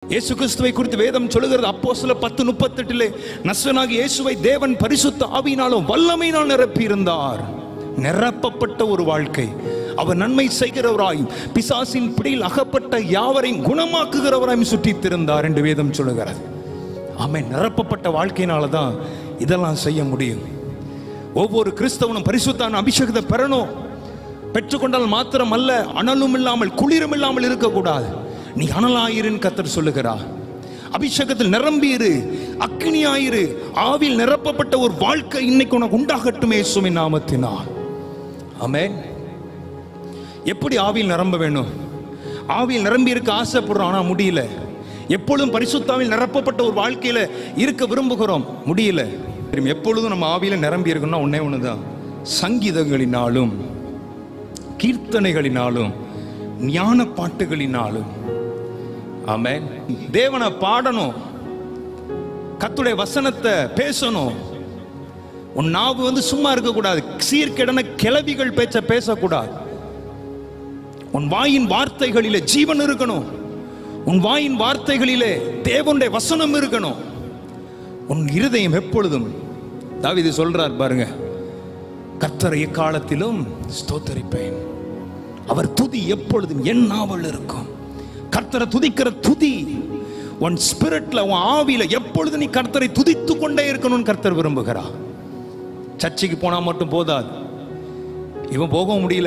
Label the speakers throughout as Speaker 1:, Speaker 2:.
Speaker 1: இயேசு கிறிஸ்துவை குறித்து வேதம் சொல்லுகிறது அப்போ சில பத்து முப்பத்தெட்டிலே நஸ்வனாகி இயேசுவை தேவன் பரிசுத்த ஆவியினாலும் வல்லமையினால் நிரப்பியிருந்தார் நிரப்பப்பட்ட ஒரு வாழ்க்கை அவர் நன்மை செய்கிறவராயும் பிசாசின் பிடியில் அகப்பட்ட யாவரையும் குணமாக்குகிறவராயும் சுற்றித் திருந்தார் என்று வேதம் சொல்லுகிறது ஆமென் நிரப்பப்பட்ட வாழ்க்கையினால தான் இதெல்லாம் செய்ய முடியும் ஒவ்வொரு கிறிஸ்தவனும் பரிசுத்தான அபிஷேகத்தை பெறணும் பெற்றுக்கொண்டால் மாத்திரம் அல்ல அனலும் இல்லாமல் குளிரும் இல்லாமல் இருக்கக்கூடாது நீ அனலாயிருன்னு கத்தர் சொல்லுகிறார் அபிஷேகத்தில் நிரம்பியிரு அக்கினியாயிரு ஆவில் நிரப்பப்பட்ட ஒரு வாழ்க்கை இன்னைக்கு உனக்கு உண்டாகட்டுமே சுமின் நாமத்தினால் ஆமென் எப்படி ஆவியில் நிரம்ப வேணும் ஆவியில் நிரம்பி இருக்க ஆசைப்படுறோம் ஆனால் முடியல எப்பொழுதும் பரிசுத்தாவில் நிரப்பப்பட்ட ஒரு வாழ்க்கையில இருக்க விரும்புகிறோம் முடியல தெரியும், எப்பொழுதும் நம்ம ஆவியில நிரம்பி இருக்கணும்னா ஒண்ணே ஒண்ணுதான் சங்கீதங்களினாலும் கீர்த்தனைகளினாலும் ஞான பாட்டுகளினாலும் ஆமென் தேவனை பாடணும் கத்துடைய வசனத்தை பேசணும் உன் நாவு வந்து சும்மா இருக்கக்கூடாது சீர்கெடன கிளவிகள் பேச்ச பேசக்கூடாது உன் வாயின் வார்த்தைகளிலே ஜீவன் இருக்கணும் உன் வாயின் வார்த்தைகளிலே தேவனுடைய வசனம் இருக்கணும் உன் இருதயம் எப்பொழுதும் தாவீது சொல்றார் பாருங்க கர்த்தரை எக்காலத்திலும் ஸ்தோத்தரிப்பேன் அவர் துதி எப்பொழுதும் என் நாவல் இருக்கும் கர்த்தரை துதிக்கிற துதி உன் ஸ்பிரிட்ல உன் ஆவியில எப்பொழுதும் நீ கர்த்தரை துதித்து கொண்டே இருக்கணும்னு கர்த்தர் விரும்புகிறார் சர்ச்சைக்கு போனா மட்டும் போதாது இவன் போக முடியல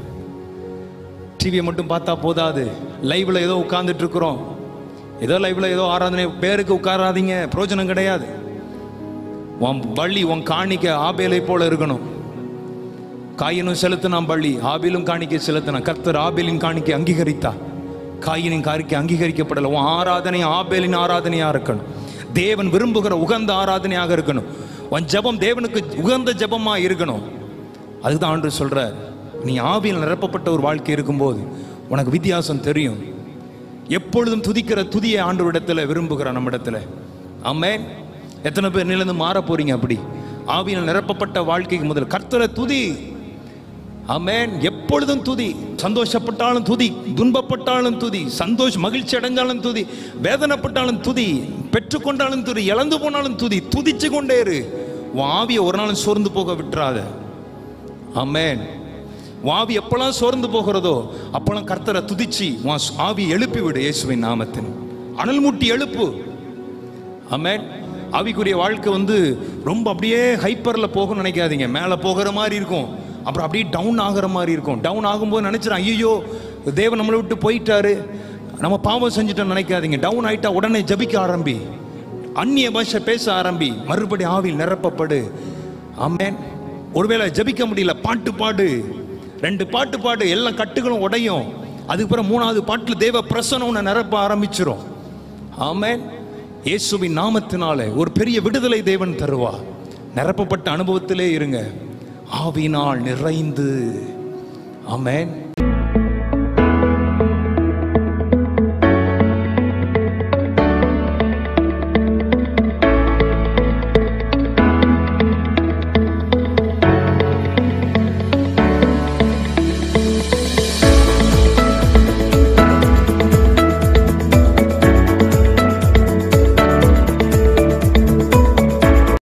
Speaker 1: டிவியை மட்டும் பார்த்தா போதாது லைவ்ல ஏதோ உட்கார்ந்துட்டு இருக்கிறோம் ஏதோ லைவ்ல ஏதோ ஆராதனை பேருக்கு உட்காராதீங்க பிரயோஜனம் கிடையாது உன் பள்ளி உன் காணிக்க ஆபேலை போல இருக்கணும் காயினும் செலுத்தினான் பள்ளி ஆபிலும் காணிக்கை செலுத்தினான் கர்த்தர் ஆபேலின் காணிக்கை அங்கீகரித்தா காயினின் காணிக்கை அங்கீகரிக்கப்படல உன் ஆராதனை ஆபேலின் ஆராதனையா இருக்கணும் தேவன் விரும்புகிற உகந்த ஆராதனையாக இருக்கணும் உன் ஜெபம் தேவனுக்கு உகந்த ஜெபமா இருக்கணும் அதுதான் ஆண்டு சொல்றார் நீ ஆவியில் நிரப்பப்பட்ட ஒரு வாழ்க்கை இருக்கும்போது உனக்கு வித்தியாசம் தெரியும் எப்பொழுதும் துதிக்கிற துதியை ஆண்டவரிடத்துல விரும்புகிற நம்ம இடத்துல ஆமென் எத்தனை பேர் நிலந்து மாற போறீங்க அப்படி ஆவியில் நிரப்பப்பட்ட வாழ்க்கைக்கு முதல் கர்த்தரை துதி ஆமென் எப்பொழுதும் துதி சந்தோஷப்பட்டாலும் துதி துன்பப்பட்டாலும் துதி சந்தோஷ மகிழ்ச்சி அடைஞ்சாலும் துதி வேதனைப்பட்டாலும் துதி பெற்றுக்கொண்டாலும் துதி இழந்து போனாலும் துதி துதிச்சு கொண்டே இரு உன் ஆவியை ஒரு நாளும் சோர்ந்து போக விட்டுறாத ஆமென் உன் ஆவி எப்பெல்லாம் சோர்ந்து போகிறதோ அப்பெல்லாம் கர்த்தரை துதிச்சு உன் ஆவி எழுப்பி விடு இயேசுவின் நாமத்தின் அனல் மூட்டி எழுப்பு ஆமென் ஆவிக்குரிய வாழ்க்கை வந்து ரொம்ப அப்படியே ஹைப்பர்ல போகும்னு நினைக்காதீங்க மேலே போகிற மாதிரி இருக்கும் அப்புறம் அப்படியே டவுன் ஆகிற மாதிரி இருக்கும் டவுன் ஆகும்போது நினைச்சிடும் ஐயோ தேவன் நம்மளை விட்டு போயிட்டாரு நம்ம பாவம் செஞ்சுட்டோம் நினைக்காதீங்க டவுன் ஆயிட்டா உடனே ஜபிக்க ஆரம்பி அந்நிய பாஷை பேச ஆரம்பி மறுபடி ஆவியில் நிரப்பப்படு ஆமென் ஒருவேளை ஜபிக்க முடியல பாட்டு பாடு ரெண்டு பாட்டு பாடு எல்லா கட்டுகளும் உடையும் அதுக்கப்புறம் மூணாவது பாட்டுல தேவ பிரசனம் உன்னை நிரப்ப ஆரம்பிச்சிரும் ஆமென் இயேசுவின் நாமத்தினாலே ஒரு பெரிய விடுதலை தேவன் தருவா நிரப்பப்பட்ட அனுபவத்திலே இருங்க ஆவினால் நிறைந்து ஆமென்